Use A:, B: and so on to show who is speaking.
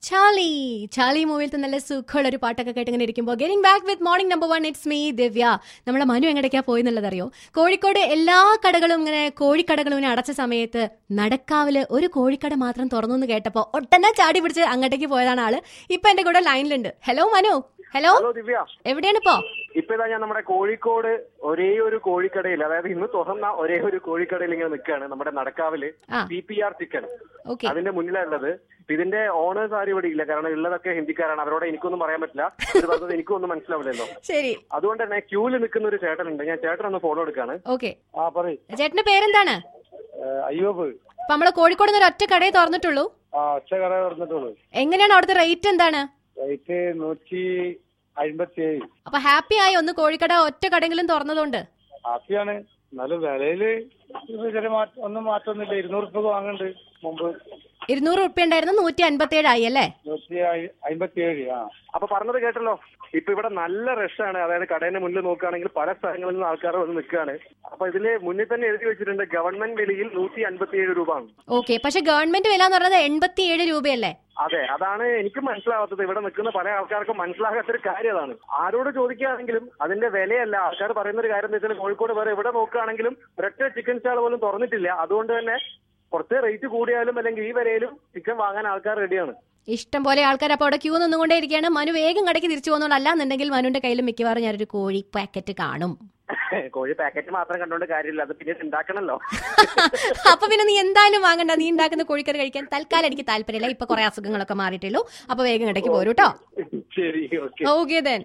A: ചാലി ചാലി മൂവിലത്തെ നല്ല സുഖമുള്ള ഒരു പാട്ടൊക്കെ കേട്ട് ഇങ്ങനെ ഇരിക്കുമ്പോൾ getting back with morning number one it's me Divya നമ്മളെ മനു എങ്ങടേക്കാ പോയി എന്നുള്ളതറിയോ കോഴിക്കോട് എല്ലാ കടകളും ഇങ്ങനെ കോഴിക്കടകളും ഇങ്ങനെ അടച്ച സമയത്ത് നടക്കാവില് ഒരു കോഴിക്കട മാത്രം തുറന്നു എന്ന് കേട്ടപ്പോ ഒട്ടനെ ചാടി പിടിച്ച് അങ്ങോട്ടേക്ക് പോയതാണ് ആള് ഇപ്പൊ എന്റെ കൂടെ ലൈനിലുണ്ട് hello Manu hello
B: hello Divya
A: എവിടെയാണ് ഇപ്പോ
B: ഇപ്പൊ ഇതാ ഞാൻ നമ്മുടെ കോഴിക്കോട് ഒരേ ഒരു കോഴിക്കടയിൽ അതായത് ഇന്ന് തുറന്ന ഒരേ ഒരു കോഴിക്കടയിൽ ഇങ്ങനെ നിൽക്കുകയാണ് നമ്മുടെ നടക്കാവില്
A: ആ.
B: P P R chicken
A: okay
B: അതിന്റെ മുന്നിലുള്ളത് ഇപ്പൊ ഇതിന്റെ ഓണേഴ്സ് ആരും ഇവിടെ ഇല്ല കാരണം ഉള്ളതൊക്കെ ഹിന്ദിക്കാരാണ് അവരോട് എനിക്കൊന്നും പറയാൻ പറ്റില്ല ഒരു പറഞ്ഞത് എനിക്കൊന്നും മനസ്സിലാവില്ലല്ലോ
A: ശരി
B: അതുകൊണ്ട് തന്നെ ക്യൂവിൽ നിൽക്കുന്ന ഒരു ചേട്ടനുണ്ട് ഞാൻ ചേട്ടൻ ഒന്ന് ഫോളോ എടുക്കാണ്
A: ഓക്കെ
B: ആ പറയ്
A: ചേട്ടന്റെ പേരെന്താണ്
B: അയ്യോബ്
A: അപ്പൊ നമ്മള് കോഴിക്കോട് നിന്ന് ഒരു ഒറ്റ കടയെ തുറന്നിട്ടുള്ളൂ
B: ആ ഒച്ച കട തുറന്നിട്ടുള്ളൂ
A: എങ്ങനെയാണ് അവിടുത്തെ റേറ്റ് എന്താണ്
B: റേറ്റ് നൂറ്റി അമ്പത്തി ഏഴ്
A: അപ്പൊ ഹാപ്പി ആയി ഒന്ന് കോഴിക്കട ഒറ്റ കടയെങ്കിലും തുറന്നതുകൊണ്ട്
B: ഹാപ്പിയാണ് എന്നാലും വിലയില് ചെറിയ മാറ്റം ഒന്നും മാറ്റമൊന്നുമില്ല ഇരുന്നൂറ് രൂപ വാങ്ങുന്നുണ്ട് മുമ്പ്
A: ഇരുന്നൂറ് റുപ്യ ഉണ്ടായിരുന്നു നൂറ്റി അൻപത്തി ഏഴായി അല്ലേ
B: നൂറ്റി അമ്പത്തി ഏഴ് ആ അപ്പൊ പറഞ്ഞത് കേട്ടല്ലോ ഇപ്പൊ ഇവിടെ നല്ല റഷാണ് അതായത് കടയുടെ മുന്നിൽ നോക്കുകയാണെങ്കിൽ പല സ്ഥലങ്ങളിൽ നിന്ന് ആൾക്കാർ വന്ന് നിൽക്കുകയാണ് അപ്പൊ ഇതില് മുന്നിൽ തന്നെ എഴുതി വെച്ചിട്ടുണ്ട് ഗവൺമെന്റ് വിലയിൽ നൂറ്റി അൻപത്തി ഏഴ് രൂപ ആണ്
A: ഓക്കെ പക്ഷെ ഗവൺമെന്റ് വില എന്ന് പറയുന്നത് എൺപത്തി ഏഴ് രൂപയല്ലേ
B: അതെ അതാണ് എനിക്ക് മനസ്സിലാവാത്തത് ഇവിടെ നിൽക്കുന്ന പല ആൾക്കാർക്കും മനസ്സിലാകാത്തൊരു കാര്യം അതാണ് ആരോട് ചോദിക്കുകയാണെങ്കിലും അതിന്റെ വിലയല്ല ആൾക്കാർ പറയുന്ന ഒരു കാര്യം എന്ന് വെച്ചാൽ കോഴിക്കോട് വേറെ എവിടെ നോക്കുകയാണെങ്കിലും ഒരൊറ്റ ചിക്കൻ സ്റ്റാൾ പോലും തുറന്നിട്ടില്ല അതുകൊണ്ട് തന്നെ കുറച്ച് റേറ്റ് കൂടിയാലും അല്ലെങ്കിൽ ഈ വിലയിലും ചിക്കൻ വാങ്ങാൻ ആൾക്കാർ റെഡിയാണ്
A: ഇഷ്ടം പോലെ ആൾക്കാർ അപ്പോൾ അവിടെ ക്യൂ നിന്നുകൊണ്ടേ ഇരിക്കുകയാണ് മനു വേഗം കടയ്ക്ക് തിരിച്ചു പോകുന്നുണ്ട് അല്ലാന്നുണ്ടെങ്കിൽ മനുവിന്റെ കയ്യിൽ മിക്കവാറും ഞാനൊരു കോഴി പാക്കറ്റ് കാണും
B: കോഴി പാക്കറ്റ് മാത്രം കണ്ടുകൊണ്ട് കാര്യമില്ല അത് പിന്നീട് ഉണ്ടാക്കണല്ലോ
A: അപ്പൊ പിന്നെ നീ എന്തായാലും വാങ്ങണ്ട നീ ഉണ്ടാക്കുന്ന കോഴിക്കറി കഴിക്കാൻ തൽക്കാലം എനിക്ക് താല്പര്യമില്ല ഇപ്പൊ കുറെ അസുഖങ്ങളൊക്കെ മാറിയിട്ടുള്ളൂ അപ്പൊ വേഗം കടയ്ക്ക് പോരൂ കേട്ടോ
B: ശരി ഓക്കെ
A: ഓക്കെ ദെൻ